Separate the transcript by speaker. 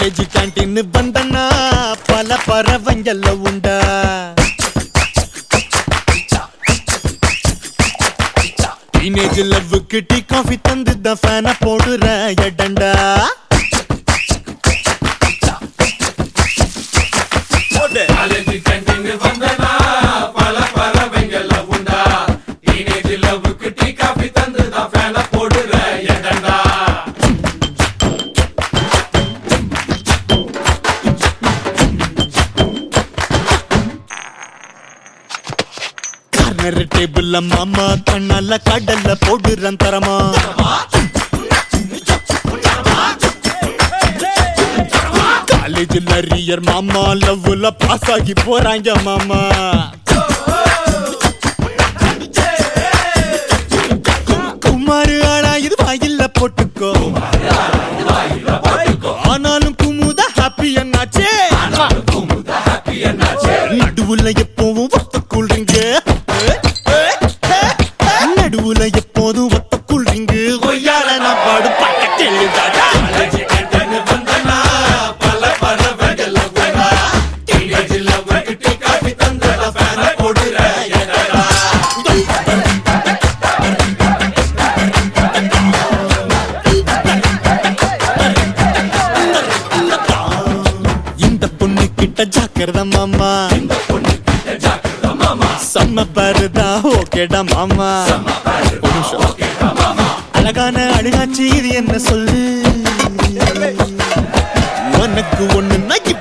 Speaker 1: College canteen வந்தனா பல பறவைங்கல்ல உண்டா teenage லவ்வுக்கு tea coffee தந்து தான் ஃபேன போடுற எடண்டா
Speaker 2: காலேஜ் கேண்டீன் வந்தனா பல பறவைங்கள உண்டா டீனேஜ் லவ்வுக்கு டீ காபி தந்து தான் ஃபேன போடுற எடண்டா
Speaker 1: கார்னர் டேபிள்ல மாமா கண்ணால கடல்ல போடுறன் தரமா காலேஜ்ல அரியர் மாமா லவ்ல பாஸ் ஆகி போறாங்க மாமா குமாரு ஆனா இது வாயில்ல போட்டுக்கோ ஆனாலும் குமுத ஹாப்பி என்னாச்சே
Speaker 2: ஹாப்பி என்னாச்சு
Speaker 1: நடுவுல எப்பவும் ஒத்த கூல்றீங்க நடுவுல எப்போதும் ஒத்த கூல்றீங்க ஒய்யால நான் பாடு பக்கத்தில்
Speaker 2: காலேஜ் கேண்டீன் வந்தனா பல பறவைங்கள உண்டா டீனேஜ் லவ்வுக்கு டீ காபி தந்து தான் ஃபேன போடுற எடண்டா
Speaker 1: இந்த பொண்ணு கிட்ட ஜாக்கிரத மாமா
Speaker 2: இந்த பொண்ணு கிட்ட ஜாக்கிரதை மாமா
Speaker 1: செம்ம பாருதா ஓகேடா மாமா ஒரு நிமிஷம்.
Speaker 2: ஓகேடா மாமா
Speaker 1: அழகான அழுகாச்சி இது என்ன சொல்லு உனக்கு ஒண்ணுன்னா